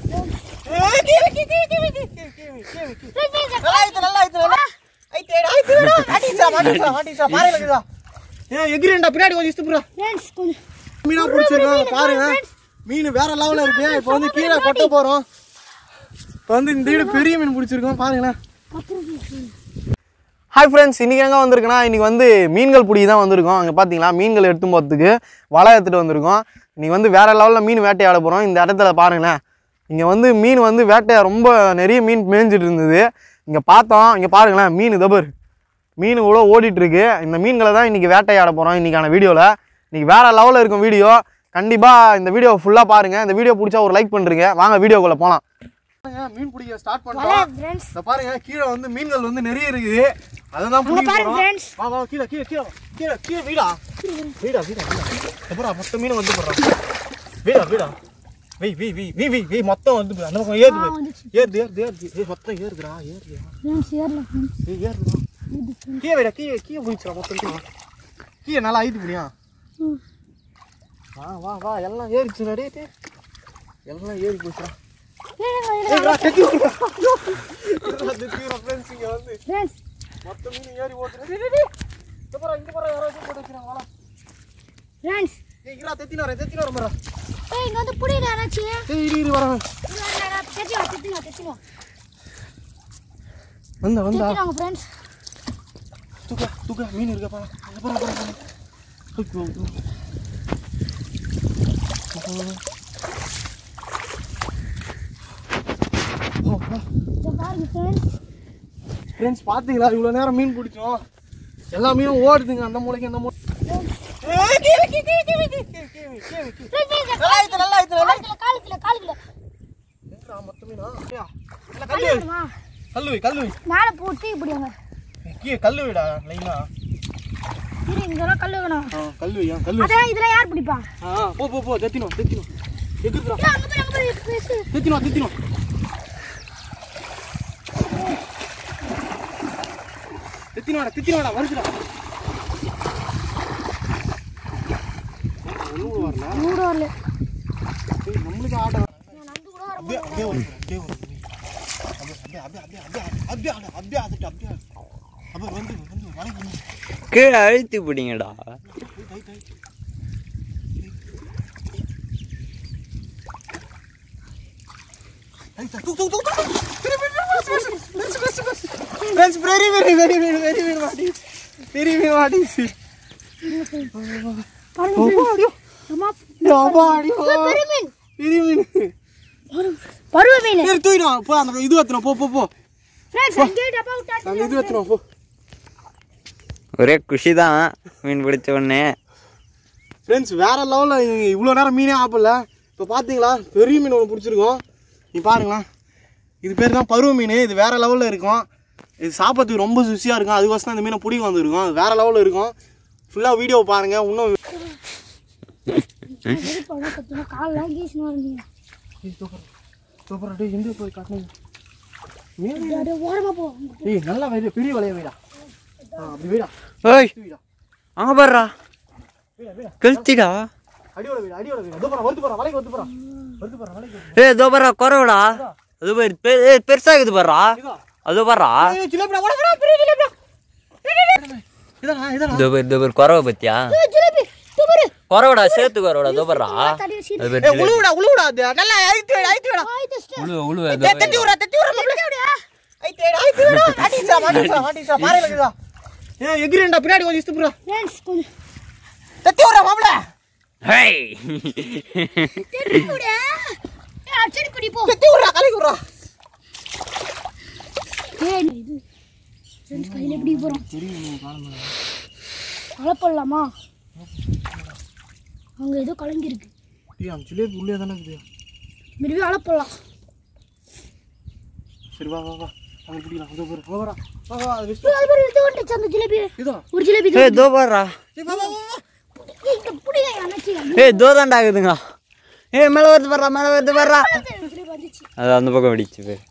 பின்னாடி கொஞ்சம் இஷ்டு புறா ஃப்ரெண்ட்ஸ் கொஞ்சம் மீனா பிடிச்சிருக்கோம் பாருங்க மீன் வேற லெவல்ல இருக்கு இப்போ வந்து கீழே கொட்ட போறோம் இப்போ வந்து இந்த வீடு பெரிய மீன் பிடிச்சிருக்கோம் பாருங்களேன் ஹாய் ஃப்ரெண்ட்ஸ் இன்றைக்கி எங்கே வந்திருக்குன்னா இன்றைக்கி வந்து மீன்கள் பிடி தான் வந்திருக்கோம் அங்கே பார்த்தீங்களா மீன்கள் எடுத்து போகிறதுக்கு வலை எடுத்துகிட்டு வந்திருக்கோம் இன்றைக்கி வந்து வேறு லெவலில் மீன் வேட்டையாட போகிறோம் இந்த இடத்துல பாருங்களேன் இங்கே வந்து மீன் வந்து வேட்டையா ரொம்ப நிறைய மீன் மேய்ஞ்சிட்டு இருந்தது இங்கே பார்த்தோம் இங்கே பாருங்களேன் மீன் இதபர் மீன் கூட ஓடிட்டு இருக்கு இந்த மீன்களை தான் இன்றைக்கி வேட்டையாட போகிறோம் இன்றைக்கான வீடியோவில் இன்றைக்கி வேறு லெவலில் இருக்கும் வீடியோ கண்டிப்பாக இந்த வீடியோ ஃபுல்லாக பாருங்கள் இந்த வீடியோ பிடிச்சா ஒரு லைக் பண்ணுறீங்க வாங்க வீடியோக்குள்ளே போகலாம் மீன் பிடிக்க ஸ்டார்ட் வலை ஃப்ரெண்ஸ் இந்த பாருங்க கீழே வந்து மீன்கள் வந்து நிறைய இருக்குது அததான் அங்க பாருங்க ஃப்ரெண்ட்ஸ் வா வா கீழே கீழே கீழே கீழே கீழே வீடா வீடா வீடா வீடா எப்படா மொத்த மீன் வந்து போடுறான் வீடா வீடா வெய் வெய் வெய் வெய் வெய் வெய் மொத்தம் வந்து போய். அந்த பக்கம் ஏறுது போய். வந்துச்சு. ஏறுது ஏறுது ஏறுது ஏய் மொத்தம் ஏறுதுடா ஏறுதுடா ஃப்ரெண்ட்ஸ் ஏறல ஃப்ரெண்ட்ஸ் ஏய் ஏறுதுடா கீழே வைடா கீழே கீழே போயிடுச்சுடா மொத்தம் கீழே கீழே நல்லா ஐது முடியா வா வா வா எல்லாம் ஏறிச்சுடா டேய் டேய். எல்லாம் ஏறி போச்சுடா ஏய்டா தெத்தி விடுடா. இருடா, தெத்தி விடுறா friends இங்க வந்து ஃப்ரெண்ட்ஸ் மொத்த மீன் ஏறி ஓட்டுறது டேய், டேய், டேய். இங்க பாரு இங்க பாரு யாராவது போட்டு வச்சிருக்காங்க வாடா ஃப்ரெண்ட்ஸ் ஏய் இரா தெத்தின வரேன் தெத்தின வரேன் பாரு ஏய் இங்க வந்து புடிடா என்னாச்சு ஏய் இரு இரு வரேன் தெத்திவா தெத்திவா தெத்திவா வந்தா வந்தா தெத்திவாங்க ஃப்ரெண்ட்ஸ் தூக்க தூக்க மீன் இருக்கா பாரு அங்க பாரு பாரு பாரு தூக்கு தூக்கு ஓ வா இங்க பாருங்க ஃப்ரெண்ட்ஸ் ஃப்ரெண்ட்ஸ் பார்த்தீங்களா இவ்வளோ நேரம் மீன் பிடிச்சோம் எல்லா மீனும் ஓடுதுங்க அந்த மூளைக்கு அந்த மூளை நல்லா ஆயிடுச்சு, நல்லா ஆயிடுச்சு, நல்லா ஆயிடுச்சு. காலுக்குல காலுக்குல காலுக்குல என்னடா மொத்த மீனா? அப்படியா? இல்ல, கல்லு கல்லு வை. வேணுமா? கல்லு வை, கல்லு வை. மேல போட்டு இப்படியாங்க கீழே கல்லு வைடா, லைனா. இரு இங்கெல்லாம் கல்லு வேணும் ஆ, கல்லு வை, ஆ, கல்லு வை. அதான் இதெல்லாம் யார் பிடிப்பா ஆ, போ, போ, போ, தெத்தினோம், தெத்தினோம். எகுதுடா. ஏய், அங்க பாரு அங்க பாரு பேசு தெத்தினோம், தெத்தினோம். தெத்தினோடா, தெத்தினோடா, வருதுடா. ஒண்ணும் வரல. நூறு வரல ஏய், நம்மளுக்கு ஆட்டம் நான் நந்து கூட வர அப்படியே அப்படியே வருது, அப்படியே வருது. அப்படியே, அப்படியே, அப்படியே, அப்படியே, அப்படியே, அப்படியே, அப்படியே, அப்படியே, அப்படியே. அப்படியே வந்து, வந்து, வளைக்கு வந்து. கீழே அழுத்தி பிடிங்கடா டைட், டைட். Tight, tight. தூக்கு, தூக்கு, தூக்கு, தூக்கு. பெரிய மீன், பெரிய மீன், பெரிய மீன், பெரிய மீன். Friends, பெரிய மீன், பெரிய மீன், பெரிய மீன் மாட்டிக்கிச்சு. பெரிய மீன் மாட்டிக்கிச்சு. பாருங்க அப்பா, அடியோ. அம்மா அப்பா, அடியோ. பெரிய மீன் பெரிய மீன். பருவ மீன் சரி, தூக்கிடும். போ, அந்த இது வைத்தணும், போ, போ, போ. ஃப்ரெண்ட்ஸ் அங்கே டப்பா விட்டாச்சு அந்த இது வைத்தணும், போ. ஒரே குஷி தான் மீன் பிடிச்ச உடனே ஃப்ரெண்ட்ஸ் வேற லெவலில் இவ்வளோ நேரம் மீனே ஆப்பல இப்போ பார்த்தீங்களா பெரிய மீன் ஒன்று பிடிச்சிருக்கோம் நீ பாருங்களா இது பேர் தான் பருவ மீன் இது வேற லெவலில் இருக்கும் இது சாப்பிட்றதுக்கு ரொம்ப ருசியாக இருக்கும் அதுக்கோசம் தான் இந்த மீனை பிடிக்க வந்திருக்கோம் அது வேற லெவலில் இருக்கும் ஃபுல்லாக வீடியோ பாருங்கள் இன்னும் பண்ண சத்தியமா காலெல்லாம் கீசுன்னு வரீங்க சூப்பர் டேய் எங்கே போய் காட்டுங்க மீன் அப்படியே ஓரமா போ ஏய் நல்லா வைடா பெரிய வலைய வைடா ஆ அப்படி வைடா ஓய் வைடா அங்க பாடுறா வைடா வைடா கழிச்சிடா அடியோட வைடா அடியோட வைடா வந்து போகிறா வந்து போகிறா வலைக்கு வந்து போகிறா வந்து போகிறா வலைக்கு ஏ இதோ பாடுறா குறவுடா அது பாரு பெ- ஏய், பெருசா இருக்குது பாடுறா இதா அதோ பாடுறா ஏய் ஜிலேபிடா வட வட பெரிய ஜிலேபிடா இதா இதா இதோ பாரு இதோ பாரு குறவை பத்தியா ஜிலேபி துபரு குறவுடா சேர்த்து குறவுடா இதோ பாடுறா தடி சீர் அது ஏய் பாரு உழுவுடா உழுவுடா அது நல்லா ஐத்து வைடா ஐத்து வைடா ஆய் தஸ்ட் உழுவ உழுவ இதோ ஏய், தட்டி விடுறா தட்டி விடுறா மாப்ள ஐத்து வைடா ஐத்து வைடா மாட்டிச்சா மாட்டிச்சா மாட்டிச்சா பாறையில இருக்குதா ஏய் எகிரேண்டா பின்னாடி கொஞ்சம் இஸ்து புறா ஃப்ரெண்ட்ஸ் கொஞ்சம் தட்டி விடுறா மாப்ள ஹேய் தெரி கூட ஏய் அச்சடி குடி போ தட்டி விடுறா கலக்கி விடுறா ஏய் இது ஃப்ரெண்ட்ஸ் கையில எப்படி போறோம் கலப்படலாமா அங்க ஏதோ கலங்கி இருக்கு ஏய் அந்த ஜிலேபி உள்ளே தானே இருக்குது மெருவி அளப்படலாம் சரி வா வா வா அங்க பிடிக்கலாம் அங்க போற வா வரா வா வா அது விஸ்து அது பாரு இது வந்துச்சு அந்த ஜிலேபி இதோ ஒரு ஜிலேபி ஏய் இதோ பாடுறா ஏய் வா வா வா வா ஏய் இங்க புடிங்க அண்ணாச்சி ஏய் இதோ தான்டா ஆகுதுங்க ஏய் மேல வருது பாடுறா மேல வருது பாடுறா ஜிலேபி வந்துச்சு அது அந்த பக்கம் வெடிச்சு பேர்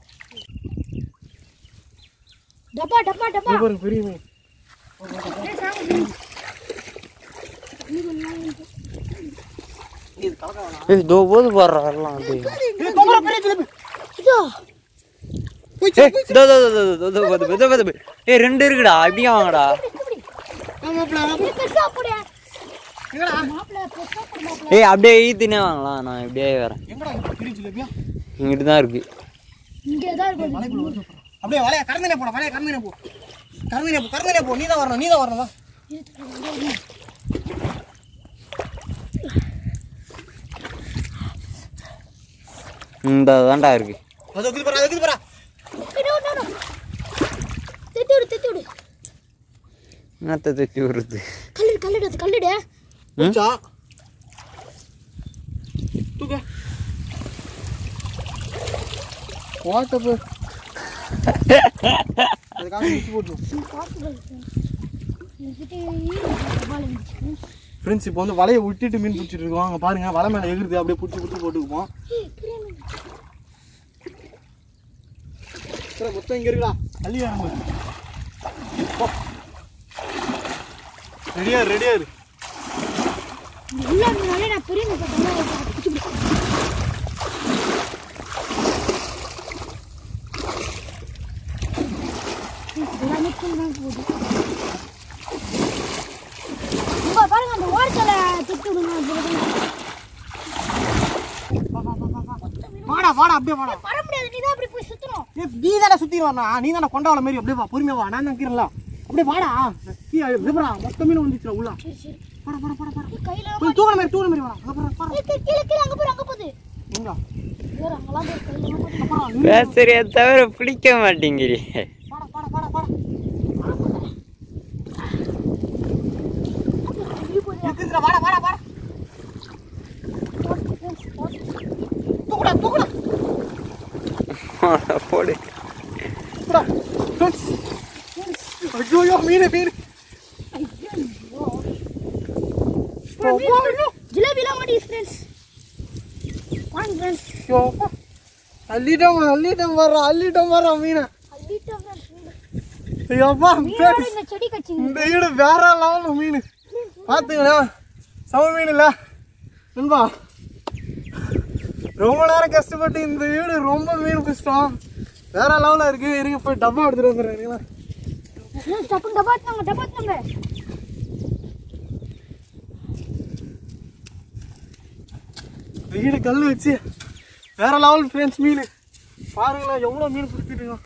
டப்பா டப்பா டப்பா இங்க பாருங்க பெரிய மீன் ஏய், சாமி. இது என்ன இது? இது கலக்க வேணாம் ஏய் இதோ போது போடுறா எல்லாம் அது இது தொங்குற பெரிய ஜிலேபி இதோ போய் ஏய் இதோ இதோ இதோ இதோ இதோ போது இதோ போது ஏய் ரெண்டு இருக்குடா இப்படியே வாங்கடா இது பெருசா போடு எங்கடா மாப்பிள்ள பெருசா போடு மாப்பிள்ள ஏய் அப்படியே ஈத்தினே வாங்கலாம் நான் இப்படியே வரேன் எங்கடா இது பெரிய ஜிலேபியா இங்கிட்டு தான் இருக்கு இங்கே தான் இருக்கும் வலைக்குள்ள வருது பாரு. அப்படியே வலைய கறந்துனே போட வலைய கறந்துனே போ கறந்துனே போ கறந்துனே போ நீ தான் வரணும் நீ தான் வரணும் வா இந்த தான்டா இருக்கு அது இருக்குது பாரு அது இருக்குது பாரு இன்னும் இன்னும் திட்டு விடு திட்டு விடு என்னத்த தச்சு வருது கல்லிடு கல்லிடு அது கல்லிடு பூச்சா தூக்க வாட்ட போ அதுக்காக மிச்சு போட்டு ஃப்ரெண்ட்ஸ் இப்போ வந்து வலையை விட்டுட்டு மீன் பிடிச்சிட்டு இருக்கோம் அங்கே பாருங்க வலை மேலே எகிருது அப்படியே பிடிச்சி பிடிச்சி போட்டுக்குப்போம் சரி மொத்தம் இங்கே இருக்குடா அள்ளி இறங்கு ரெடியா ரெடியா இரு உள்ள இருந்தாலே நான் பெரிய மீன் பார்த்தா எல்லாமே கீழே தான் போகுது இங்க பாருங்க அந்த ஓரத்தில் திட்டு விடுங்க வாடா வாடா அப்படியே வாடா வர முடியாது நீ தான் அப்படி போய் சுத்தணும் ஏ நீ தானே சுத்தி வரணும் நீ தானே கொண்டாவள மாதிரி அப்படியே வா பொறுமையா வா நான் நினைக்கிறேன்ல அப்படியே வாடா கீ விபரா மொத்த மீன் வந்துச்சுடா உள்ள சரி சரி வாடா வாடா வாடா வாடா கையில கொஞ்சம் தூக்கின மாதிரி தூக்கின மாதிரி வாடா அப்புறம் வாடா கீழே கீழே கீழே அங்க போய் அங்க போகுது எங்க வேற அங்கெல்லாம் போய் கையில போகுது அப்புறம் நீ பேசுறிய தவிர பிடிக்க மாட்டேங்கிறீ வாடா வாடா வாடா வாடா இருக்குதுடா வாடா வாடா வாடா தூக்குடா தூக்குடா போடு தூக்குடா ஃப்ரெண்ட்ஸ் ஐயோ ஐயோ மீன் மீன் ஜிலேபிலாம் மாட்டி ஃப்ரெண்ட்ஸ் வாங்க ஃப்ரெண்ட்ஸ் ஐயோ அள்ளிட்டம் அள்ளிட்டம் வர்றான் அள்ளிட்டம் வர்றான் மீனை அள்ளிட்டா ஃப்ரெண்ட்ஸ் ஐயோப்பா மீனோட இந்த செடி கட்சி இந்த ஈடு வேற லெவல் மீன் பார்த்துங்களா சம மீன் இல்ல நண்பா ரொம்ப நேரம் கஷ்டப்பட்டு இந்த ஈடு ரொம்ப மீன் பிடிச்சிட்டோம் வேற லெவலில் இருக்கு இருங்க போய் டப்பா எடுத்துட்டு வந்துடுறேன் டப்பு டபாத்தாங்க டபாத்தாங்க இந்த ஈடு கல் வச்சு வேற லெவல் ஃப்ரெண்ட்ஸ் மீன் பாருங்களா எவ்வளோ மீன் பிடிச்சிருக்கோம்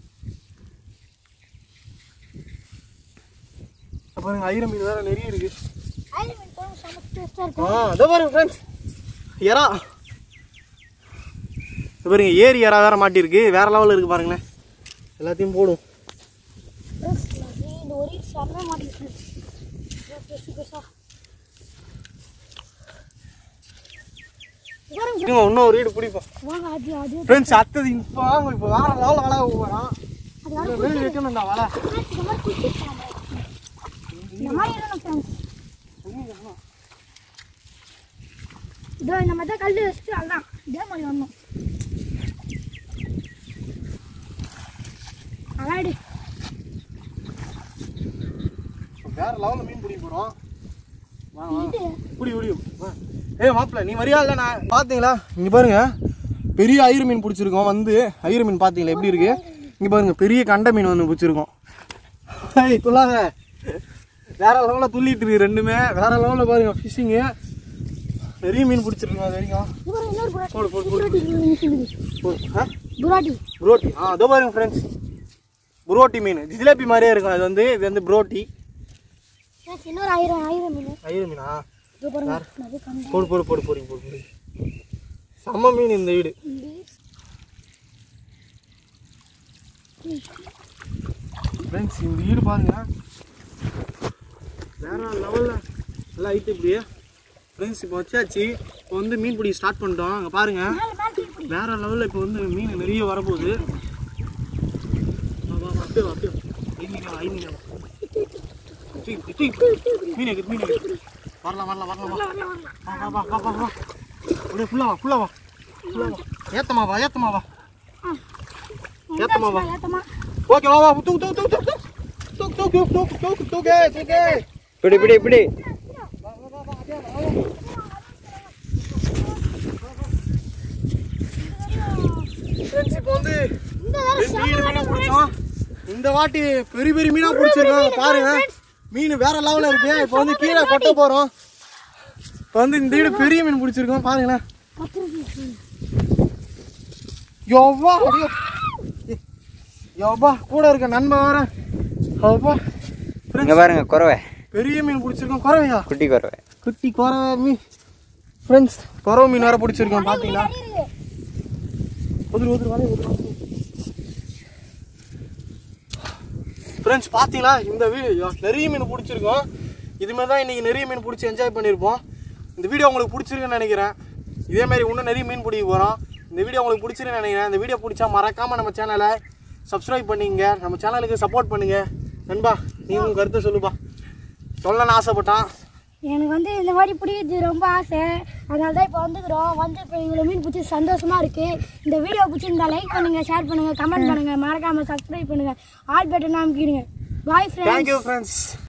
பாருங்க ஐர மீன் வேற நிறைய இருக்கு ஐல மீன் குழம்பு செம டேஸ்டா ஆ இருக்கும் அதோ பாருங்க ஃப்ரெண்ட்ஸ் எறா இதோ பாருங்க ஏரி எறா வேற மாட்டிருக்கு வேற லெவலில் இருக்கு பாருங்களேன் எல்லாத்தையும் போடும் ஃப்ரெண்ட்ஸ் இந்த ஒரு செம்ம மாட்டி ஃப்ரெண்ட்ஸ் பெருசு பெருசா பாருங்க இருங்க இன்னும் ஒரு வீடு பிடிப்போம் வாங்க அது அது ஃப்ரெண்ட்ஸ் அத்தது இப்போ வாங்க இப்போ வேற லெவலில் வலை போகிறான் அது யாரும் வெளியே வைக்கணும்டா வலை இந்த மாதிரி குடிச்சிருக்காங்க இந்த மாதிரி இருக்கணும் ஃப்ரெண்ட்ஸ் இதோ இந்த மாதிரி தான் கல் வச்சுட்டு அதான் இதே மாதிரி வரணும் அலாடு வேற லெவலில் மீன் பிடிக்க போகிறோம் வாங்க வாங்க இது புடி புடி வா. ஏய் மாப்பிள்ள நீ வரியா இல்லை நான் பார்த்தீங்களா இங்கே பாருங்க பெரிய ஐரு மீன் பிடிச்சிருக்கோம் வந்து ஐரு மீன் பார்த்தீங்களா எப்படி இருக்கு இங்கே பாருங்க பெரிய கண்ட மீன் வந்து பிடிச்சிருக்கோம் ஏய் துள்ளாத வேற லெவலில் துள்ளிட்டு இருக்கு ரெண்டுமே வேற லெவலில் பாருங்க ஃபிஷ்ஷிங்கு நிறைய மீன் பிடிச்சிருக்கோம் அது வரைக்கும் இது பாருங்க இன்னொரு புராட்டி போடு போடு போடு புராட்டி நிக்குது. போடு ஆ புராட்டி புரோட்டி ஆ அதோ பாருங்க ஃப்ரெண்ட்ஸ் புரோட்டி மீன் ஜிலேபி மாதிரியே இருக்கும் அது வந்து இது வந்து புரோட்டி Friends, இன்னொரு ஆயிரம் ஆயிரம் மீன் ஐரு மீனா இது பாருங்க நிறைய கண்டு போடு போடு போடு போடு போடு போடு செம்ம மீன் இந்த வீடு ஃப்ரெண்ட்ஸ் இந்த வீடு பாருங்க வேற லெவலில் நல்லா ஐட்டு இப்படியே ஃப்ரெண்ட்ஸ் இப்போ வச்சாச்சு இப்போ வந்து மீன் பிடி ஸ்டார்ட் பண்ணிட்டோம் அங்கே பாருங்க மேல மேல தூக்கி பிடி. வேற லெவலில் இப்போ வந்து மீன் நிறைய வரப்போகுது வா, வா, வா, அப்படியே வா, அப்படியே வா. ஐ மீனா, ஐ மீனா. தூக்கி, தூக்கி. மீன் இருக்குது மீன் இருக்குது வரலாம் வரலாம் வரலாம் வா வா வா வா வா வா அப்படியே ஃபுல்லாக வா ஃபுல்லாக வா ஃபுல்லாக வா ஏத்தமா வா ஏத்தமா வா ஏத்தமா வா ஏத்தமா ஓகே வா வா தூக்கு தூக்கு தூக்கு தூக்கு தூக்கு தூக்கு தூக்கு தூக்கு தூக்கு தூக்கு இப்படி இப்படி இப்படி ஃப்ரெண்ட்ஸ் இப்போ வந்து இந்த தடவை ரெண்டு செம்ம ஈடு மீனை மாட்டேன் பிடிச்சோம் இந்த வாட்டி பெரிய பெரிய மீனா பிடிச்சிருக்காங்க பாருங்க மீன் வேற லெவல்ல இருக்கு இப்போ வந்து கீழே கொட்ட போறோம் இப்போ வந்து இந்த ஈடு பெரிய மீன் பிடிச்சிருக்கோம் பாருங்களேன் யோவா அடியோ யோவா கூட இருக்க நண்பன் வேற யோவா இங்க பாருங்க குறவை பெரிய மீன் பிடிச்சிருக்கோம் குறவையா குட்டி குறவை குட்டி குறவை மீன் ஃப்ரெண்ட்ஸ் குறவை மீன் வேற பிடிச்சிருக்கோம் பாத்தீங்களா உதிரு உதிரு வலைய உதிரு ஃப்ரெண்ட்ஸ் பார்த்தீங்களா இந்த வீடியோ நிறைய மீன் பிடிச்சிருக்கோம் இதுமாதிரி தான் இன்றைக்கி நிறைய மீன் பிடிச்சி என்ஜாய் பண்ணியிருப்போம் இந்த வீடியோ உங்களுக்கு பிடிச்சிருக்குன்னு நினைக்கிறேன் இதே மாதிரி இன்னும் நிறைய மீன் பிடிக்க போகிறோம் இந்த வீடியோ உங்களுக்கு பிடிச்சிருக்குன்னு நினைக்கிறேன் இந்த வீடியோ பிடிச்சா மறக்காமல் நம்ம சேனலை சப்ஸ்கிரைப் பண்ணிங்க நம்ம சேனலுக்கு சப்போர்ட் பண்ணுங்க நண்பா நீ உன் கருத்தை சொல்லுப்பா சொல்லணும்னு ஆசைப்பட்டான் எனக்கு வந்து இந்த மாதிரி பிடிக்கிறது ரொம்ப ஆசை அதனால தான் இப்போ வந்துக்கிறோம் வந்து இப்போ இவ்வளோ மீன் பிடிச்சி சந்தோஷமா இருக்கு இந்த வீடியோ பிடிச்சிருந்தா லைக் பண்ணுங்க ஷேர் பண்ணுங்க கமெண்ட் பண்ணுங்க மறக்காம சப்ஸ்கிரைப் பண்ணுங்க ஆல் பெட்டர் அமைக்கிடுங்க பாய் ஃப்ரெண்ட்ஸ் தேங்க்யூ ஃப்ரெண்ட்ஸ்